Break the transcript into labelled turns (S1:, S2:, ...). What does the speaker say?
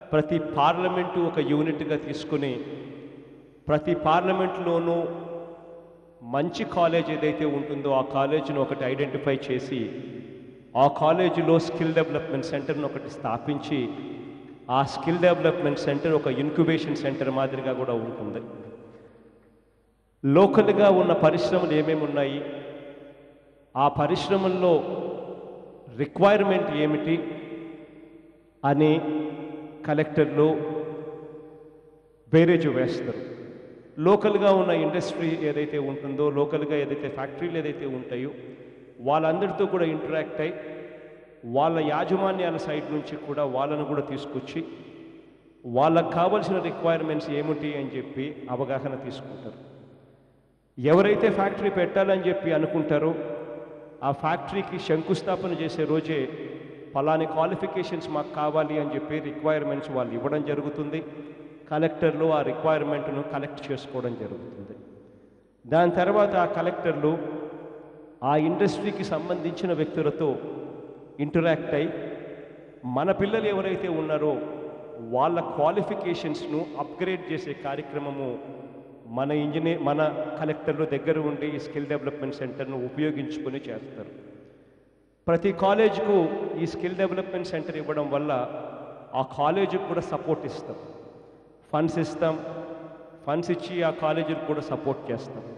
S1: ప్రతి పార్లమెంటు ఒక యూనిట్గా తీసుకుని ప్రతి పార్లమెంట్లోనూ మంచి కాలేజ్ ఏదైతే ఉంటుందో ఆ కాలేజీని ఒకటి ఐడెంటిఫై చేసి ఆ కాలేజీలో స్కిల్ డెవలప్మెంట్ సెంటర్ను ఒకటి స్థాపించి ఆ స్కిల్ డెవలప్మెంట్ సెంటర్ ఒక ఇన్క్యుబేషన్ సెంటర్ మాదిరిగా కూడా ఉంటుంది లోకల్గా ఉన్న పరిశ్రమలు ఏమేమి ఉన్నాయి ఆ పరిశ్రమల్లో రిక్వైర్మెంట్ ఏమిటి అని కలెక్టర్లు బేరేజ్ వేస్తారు లోకల్గా ఉన్న ఇండస్ట్రీ ఏదైతే ఉంటుందో లోకల్గా ఏదైతే ఫ్యాక్టరీలు ఏదైతే ఉంటాయో వాళ్ళందరితో కూడా ఇంటరాక్ట్ అయి వాళ్ళ యాజమాన్యాల సైడ్ నుంచి కూడా వాళ్ళను కూడా తీసుకొచ్చి వాళ్ళకు కావలసిన రిక్వైర్మెంట్స్ ఏమిటి అని చెప్పి అవగాహన తీసుకుంటారు ఎవరైతే ఫ్యాక్టరీ పెట్టాలని చెప్పి అనుకుంటారో ఆ ఫ్యాక్టరీకి శంకుస్థాపన చేసే రోజే ఫలాని క్వాలిఫికేషన్స్ మాకు కావాలి అని చెప్పి రిక్వైర్మెంట్స్ వాళ్ళు ఇవ్వడం జరుగుతుంది కలెక్టర్లు ఆ రిక్వైర్మెంట్ను కలెక్ట్ చేసుకోవడం జరుగుతుంది దాని తర్వాత ఆ కలెక్టర్లు ఆ ఇండస్ట్రీకి సంబంధించిన వ్యక్తులతో ఇంటరాక్ట్ అయి మన పిల్లలు ఎవరైతే ఉన్నారో వాళ్ళ క్వాలిఫికేషన్స్ను అప్గ్రేడ్ చేసే కార్యక్రమము మన ఇంజనీర్ మన కలెక్టర్లు దగ్గర ఉండి ఈ స్కిల్ డెవలప్మెంట్ సెంటర్ను ఉపయోగించుకొని చేస్తారు ప్రతి కాలేజ్కు ఈ స్కిల్ డెవలప్మెంట్ సెంటర్ ఇవ్వడం వల్ల ఆ కాలేజీకి కూడా సపోర్ట్ ఇస్తాం ఫండ్స్ ఇస్తాం ఫండ్స్ ఇచ్చి ఆ కాలేజీకి కూడా సపోర్ట్ చేస్తాం